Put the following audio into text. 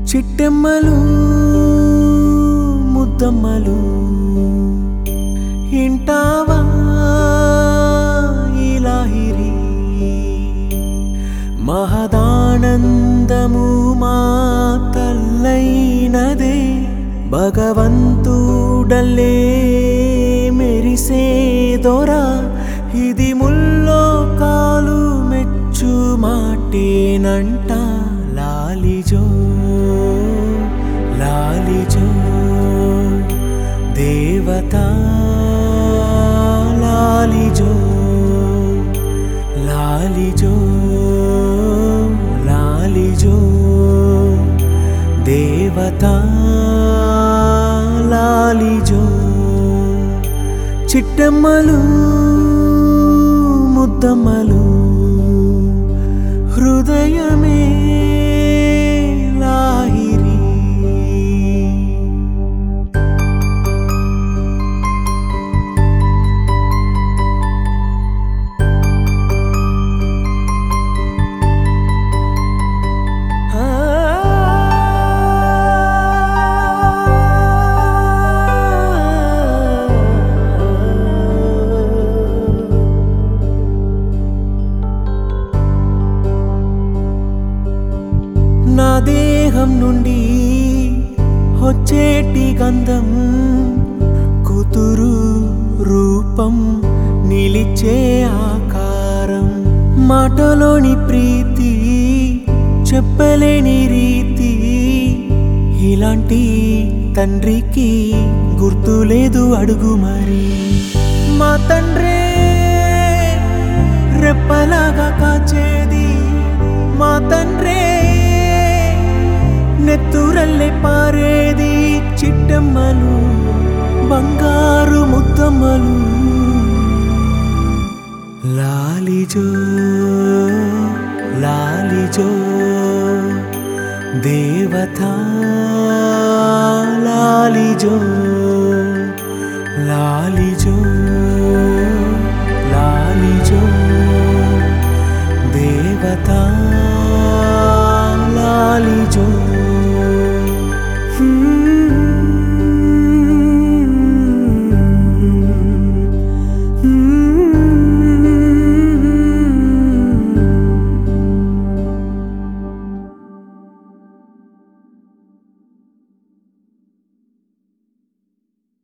చిట్టెమ్మలు ముద్దమ్మలు ఇంటావా ఇలాహిరి మహదానందము మా తల్లైనదే భగవంతుడల్లే మెరిసే దొరా ఇది ముల్లో కాలు మెచ్చు మాటేనంట లాలిజో లాలిజో దేవత లాలిజో లాలిజో లాలిజో దేవత లాలిజో చిట్టమ్మలు ముద్దమ్మలు హృదయమే లాహిరి నా దేహం నుండి వచ్చేటి గంధం కూతురు రూపం నిలిచే ఆకారం మాటలోని ప్రీతి చెప్పలేని రీతి ఇలాంటి తండ్రికి గుర్తులేదు అడుగు మరి మా తండ్రే రెప్పలాగా కాచేది మా తండ్రే నెత్తురల్లే పారేది చిట్టమ్మలు బంగారు ముద్దమ్మలు లాలిజో లాలిజో దేవత లాలిజో లాలిజో లాలిజో